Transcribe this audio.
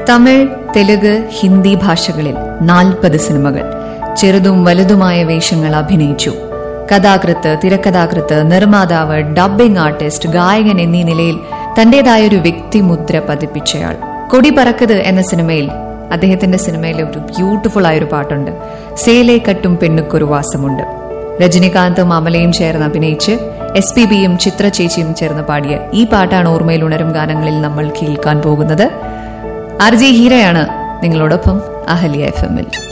തമിഴ് തെലുഗ് ഹിന്ദി ഭാഷകളിൽ നാൽപ്പത് സിനിമകൾ ചെറുതും വലുതുമായ വേഷങ്ങൾ അഭിനയിച്ചു കഥാകൃത്ത് തിരക്കഥാകൃത്ത് നിർമ്മാതാവ് ഡബ്ബിംഗ് ആർട്ടിസ്റ്റ് ഗായകൻ എന്നീ നിലയിൽ തന്റേതായൊരു വ്യക്തിമുദ്ര പതിപ്പിച്ചയാൾ കൊടി പറക്കത് എന്ന സിനിമയിൽ അദ്ദേഹത്തിന്റെ സിനിമയിൽ ഒരു ബ്യൂട്ടിഫുൾ ആയൊരു പാട്ടുണ്ട് സേലെ കട്ടും പെണ്ണുക്കൊരു വാസമുണ്ട് രജനികാന്തും അമലയും ചേർന്ന് അഭിനയിച്ച് എസ് പി ബിയും ചിത്ര ചേച്ചിയും ചേർന്ന് പാടിയ ഈ പാട്ടാണ് ഓർമ്മയിൽ ഉണരും ഗാനങ്ങളിൽ നമ്മൾ കേൾക്കാൻ പോകുന്നത് ആർ ജെ ഹീരയാണ് നിങ്ങളോടൊപ്പം അഹല്യ എഫ് എമ്മിൽ